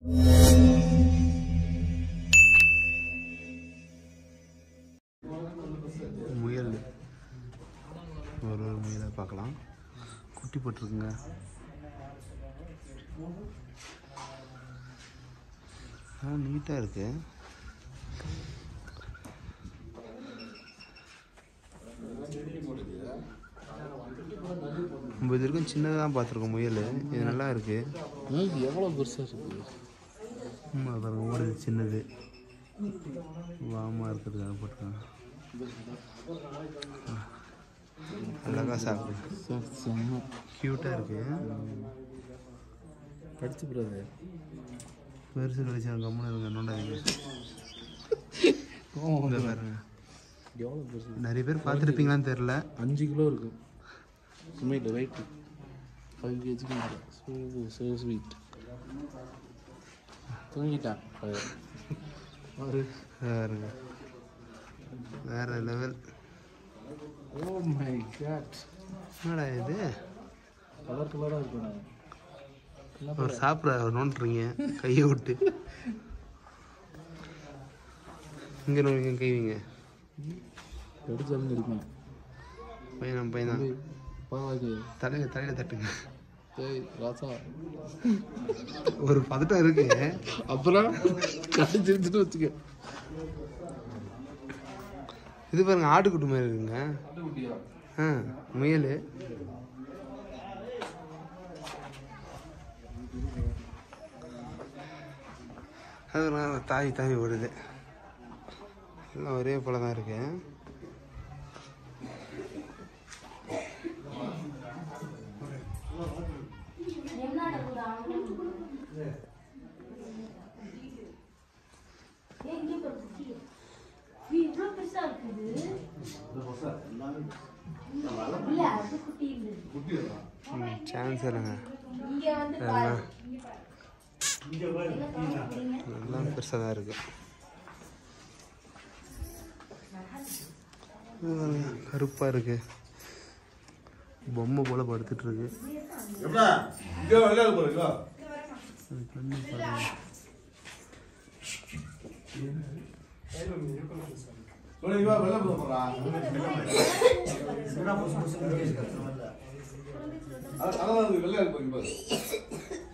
முயல் ஒரு ஒரு முயலை பார்க்கலாம் குட்டி போட்டிருக்குங்க ஆ நீட்டாக இருக்கு நம்ம இது வரைக்கும் சின்னதாக தான் பார்த்துருக்கோம் முயல் இது நல்லா இருக்கு இது எவ்வளோ பெருசாக இருக்குது ஆமாம் பாருங்க ஓடுது சின்னது வாமா இருக்கிறதுக்காக போட்டிருக்காங்க அழகாக சாப்பிடு செம்ம க்யூட்டாக இருக்கு படிச்சு போடாது பெருசு கழிச்சு நான் கம்முன்னு இருங்க நோண்டாதீங்க இந்த பாருங்க எவ்வளோ பெருசு நிறைய பேர் பார்த்துருப்பீங்களான்னு தெரில அஞ்சு கிலோ இருக்கும் சுமையில் வெயிட் ஃபைவ் கேஜிக்கு மேலே ஸோ ஸ்வீட் தூங்கிட்டான் ஒரு பாருங்க வேற லெவல் ஓ மை காட் என்னடா இது கலர் கலராக இருக்கும் ஒரு சாப்பிட நோண்டுறீங்க கையை விட்டு இங்கே நோங்க கை வைங்க எடுத்தாலும் இருப்பேன் பையன் பையன் பரவாயில்ல தலையில தலையில தட்டுங்க ஏய் ராசா ஒரு பதட்டம் இருக்கு அப்புறம் கடிச்சிருச்சுட்டு வச்சுக்க இது பாருங்க ஆட்டுக்குட்டி மாதிரி இருக்குங்க ஆ முயல் அது பாருங்க, தாவி தாவி ஓடுது எல்லாம் ஒரே போல தான் இருக்கு இவ்வளோ பெருசா இருக்குது இல்ல அது குட்டி இருந்தது சான்ஸ் இல்லைங்க இங்க வந்து பாரு எல்லாம் எல்லாம் பெருசாக தான் இருக்கு இது பாருங்க, கருப்பா இருக்கு பொம்மை போல படுத்துட்டு இருக்கு அது கண்ணு பாருங்க அதான் வெள்ளை இருக்கு பாரு